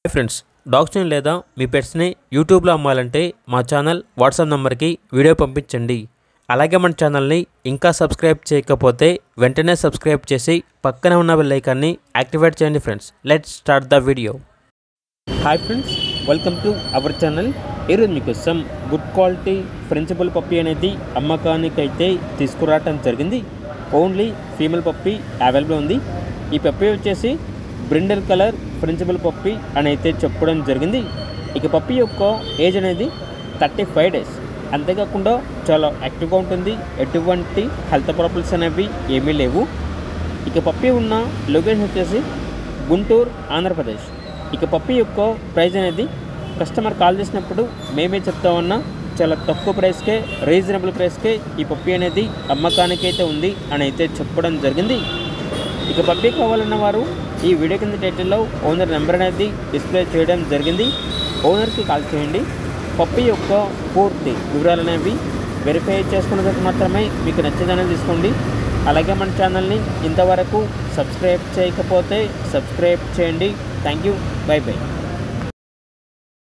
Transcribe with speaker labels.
Speaker 1: hi friends డాగ్స్ని లేదా మీ పెట్స్ని యూట్యూబ్లో అమ్మాలంటే మా ఛానల్ వాట్సాప్ నెంబర్కి వీడియో పంపించండి అలాగే మన ఛానల్ని ఇంకా సబ్స్క్రైబ్ చేయకపోతే వెంటనే సబ్స్క్రైబ్ చేసి పక్కనే ఉన్న బెల్ ఐకాన్ని యాక్టివేట్ చేయండి friends let's start the video hi friends welcome to our channel ఈరోజు మీకోసం గుడ్ క్వాలిటీ ఫ్రెంచబుల్ పప్పీ అనేది అమ్మకానికి అయితే తీసుకురావటం జరిగింది ఓన్లీ ఫీమేల్ పప్పీ అవైలబుల్ ఉంది ఈ పప్పీ వచ్చేసి బ్రిండల్ కలర్ ఫ్రెంచబుల్ పప్పీ అని అయితే చెప్పడం జరిగింది ఇక పప్పీ యొక్క ఏజ్ అనేది థర్టీ ఫైవ్ డేస్ అంతేకాకుండా చాలా యాక్టివ్గా ఉంటుంది ఎటువంటి హెల్త్ ప్రాబ్లమ్స్ అనేవి ఏమీ లేవు ఇక పప్పీ ఉన్న లొకేషన్ వచ్చేసి గుంటూరు ఆంధ్రప్రదేశ్ ఇక పప్పీ యొక్క ప్రైస్ అనేది కస్టమర్ కాల్ చేసినప్పుడు మేమే చెప్తా ఉన్నా చాలా తక్కువ ప్రైస్కే రీజనబుల్ ప్రైస్కే ఈ పప్పీ అనేది అమ్మకానికి అయితే ఉంది అని అయితే చెప్పడం జరిగింది ఇక పప్పీ కావాలన్న వారు ఈ వీడియో కింద టైటిల్లో ఓనర్ నెంబర్ అనేది డిస్ప్లే చేయడం జరిగింది ఓనర్కి కాల్ చేయండి పప్పీ యొక్క పూర్తి వివరాలు అనేవి వెరిఫై చేసుకున్న తర్వాత మాత్రమే మీకు నచ్చిందనేది తీసుకోండి అలాగే మన ఛానల్ని ఇంతవరకు సబ్స్క్రైబ్ చేయకపోతే సబ్స్క్రైబ్ చేయండి థ్యాంక్ యూ బై బై